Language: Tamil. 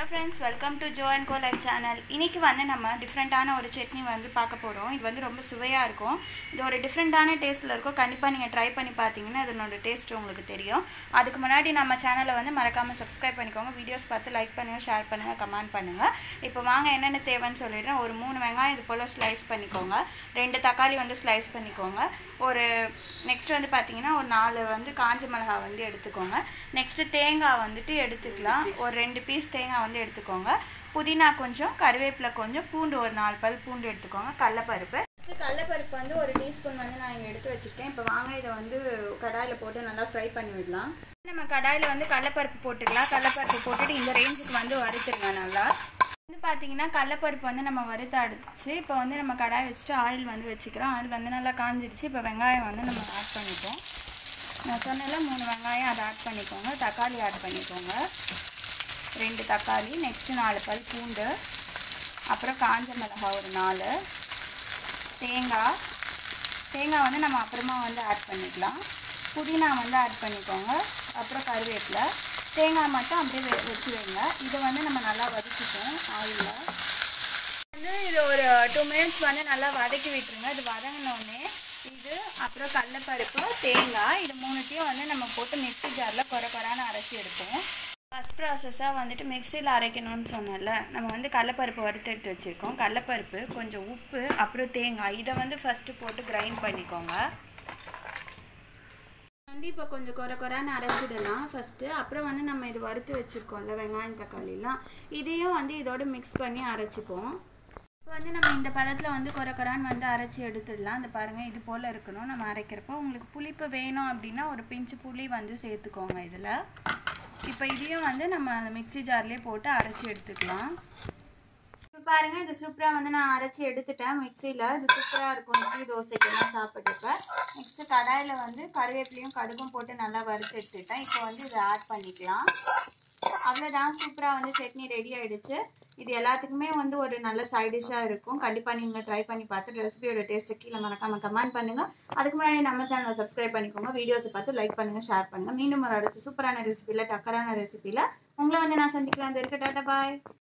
friends welcome to Jo and co life channel இன்றைக்கி வந்து நம்ம டிஃப்ரெண்ட்டான ஒரு சட்னி வந்து பார்க்க போகிறோம் இது வந்து ரொம்ப சுவையாக இருக்கும் இது ஒரு டிஃப்ரெண்ட்டான டேஸ்ட்டில் இருக்கும் கண்டிப்பாக நீங்கள் ட்ரை பண்ணி பார்த்தீங்கன்னா இதனோட டேஸ்ட் உங்களுக்கு தெரியும் அதுக்கு முன்னாடி நம்ம சேனலை வந்து மறக்காமல் சப்ஸ்கிரைப் பண்ணிக்கோங்க வீடியோஸ் பார்த்து லைக் பண்ணுங்கள் ஷேர் பண்ணுங்கள் கமெண்ட் பண்ணுங்கள் இப்போ வாங்க என்னென்ன தேவைன்னு சொல்லிடுறேன் ஒரு மூணு வெங்காயம் இது போல் ஸ்லைஸ் பண்ணிக்கோங்க ரெண்டு தக்காளி வந்து ஸ்லைஸ் பண்ணிக்கோங்க ஒரு நெக்ஸ்ட் வந்து பார்த்தீங்கன்னா ஒரு நாலு வந்து காஞ்ச மிளகாய் வந்து எடுத்துக்கோங்க நெக்ஸ்ட்டு தேங்காய் வந்துட்டு எடுத்துக்கலாம் ஒரு ரெண்டு பீஸ் தேங்காய் வந்து எடுத்துக்கோங்க புதினா கொஞ்சம் கருவேப்பிலை கொஞ்சம் பூண்டு ஒரு நாலு பல் பூண்டு எடுத்துக்கோங்க கடலப்பருப்பு ஃபஸ்ட்டு கடலப்பருப்பு வந்து ஒரு டீஸ்பூன் வந்து நான் இங்கே எடுத்து வச்சுருக்கேன் இப்போ வாங்க இதை வந்து கடாயில் போட்டு நல்லா ஃப்ரை பண்ணி விடலாம் நம்ம கடாயில் வந்து கடலப்பருப்பு போட்டுக்கலாம் கடலப்பருப்பு போட்டுட்டு இந்த ரேஞ்சுக்கு வந்து வறுத்துருங்க நல்லா வந்து பார்த்தீங்கன்னா கடலப்பருப்பு வந்து நம்ம வறுத்து அடிச்சு இப்போ வந்து நம்ம கடாய் வச்சுட்டு ஆயில் வந்து வச்சுக்கிறோம் ஆயில் வந்து நல்லா காஞ்சிடுச்சு இப்போ வெங்காயம் வந்து நம்ம ஆட் பண்ணிப்போம் நான் சொன்னல மூணு வெங்காயம் அதை ஆட் பண்ணிக்கோங்க தக்காளி ஆட் பண்ணிக்கோங்க ரெண்டு தக்காளி நெக்ஸ்ட்டு நாலு பல் பூண்டு அப்புறம் காஞ்ச மிளகாய் ஒரு நாலு தேங்காய் தேங்காய் வந்து நம்ம அப்புறமா வந்து ஆட் பண்ணிக்கலாம் புதினா வந்து ஆட் பண்ணிக்கோங்க அப்புறம் கருவேப்பிலை தேங்காய் மட்டும் அப்படியே வெ வச்சு வைங்க இதை வந்து நம்ம நல்லா வதக்கிப்போம் ஆயிலில் வந்து இது ஒரு டூ மினிட்ஸ் வந்து நல்லா வதக்கி விட்டுருங்க இது வதங்கினோடனே இது அப்புறம் கடலப்பருப்பு தேங்காய் இது மூணுத்தையும் வந்து நம்ம போட்டு மிக்ஸி ஜாரில் குறை குறான்னு அரைச்சி எடுப்போம் ஃபஸ்ட் ப்ராசஸாக வந்துட்டு மிக்சியில் அரைக்கணும்னு சொன்னேன்ல நம்ம வந்து கடலப்பருப்பு வறுத்து எடுத்து வச்சுருக்கோம் கடலப்பருப்பு கொஞ்சம் உப்பு அப்புறம் தேங்காய் இதை வந்து ஃபஸ்ட்டு போட்டு கிரைண்ட் பண்ணிக்கோங்க வந்து இப்போ கொஞ்சம் குறை குறைன்னு அரைச்சிடலாம் ஃபஸ்ட்டு அப்புறம் வந்து நம்ம இது வறுத்து வச்சுருக்கோம்ல வெங்காயம் தக்காளிலாம் இதையும் வந்து இதோட மிக்ஸ் பண்ணி அரைச்சிப்போம் இப்போ வந்து நம்ம இந்த பதத்தில் வந்து குறை குறான்னு வந்து அரைச்சி எடுத்துடலாம் இந்த பாருங்கள் இது போல் இருக்கணும் நம்ம அரைக்கிறப்போ உங்களுக்கு புளிப்பு வேணும் அப்படின்னா ஒரு பிஞ்சு புளி வந்து சேர்த்துக்கோங்க இதில் இப்போ இதையும் வந்து நம்ம மிக்ஸி ஜார்லேயே போட்டு அரைச்சி எடுத்துக்கலாம் இப்போ பாருங்கள் இது சூப்பராக வந்து நான் அரைச்சி எடுத்துட்டேன் மிக்சியில் இது சூப்பராக இருக்கும் இட்லி தோசைக்கெல்லாம் சாப்பிட்றப்ப நெக்ஸ்ட்டு கடாயில் வந்து கருவேப்பிலையும் கடுகும் போட்டு நல்லா வறுத்து எடுத்துட்டேன் இப்போ வந்து இதை ஆட் பண்ணிக்கலாம் அவ்வளோதான் சூப்பராக வந்து சட்னி ரெடி ஆகிடுச்சு இது எல்லாத்துக்குமே வந்து ஒரு நல்ல சைட் டிஷ்ஷாக இருக்கும் கண்டிப்பாக நீங்கள் ட்ரை பண்ணி பார்த்து ரெசிபியோட டேஸ்ட்டை கீழே மறக்காமல் கமெண்ட் பண்ணுங்கள் அதுக்கு முன்னாடி நம்ம சேனலை சப்ஸ்கிரைப் பண்ணிக்கோங்க வீடியோஸை பார்த்து லைக் பண்ணுங்கள் ஷேர் பண்ணுங்கள் மீண்டும் ஒரு அடுத்த சூப்பரான ரெசிபியில் டக்கரான ரெசிபியில் உங்களை வந்து நான் சந்திக்கலாம் இந்த இருக்க டாட்டா பாய்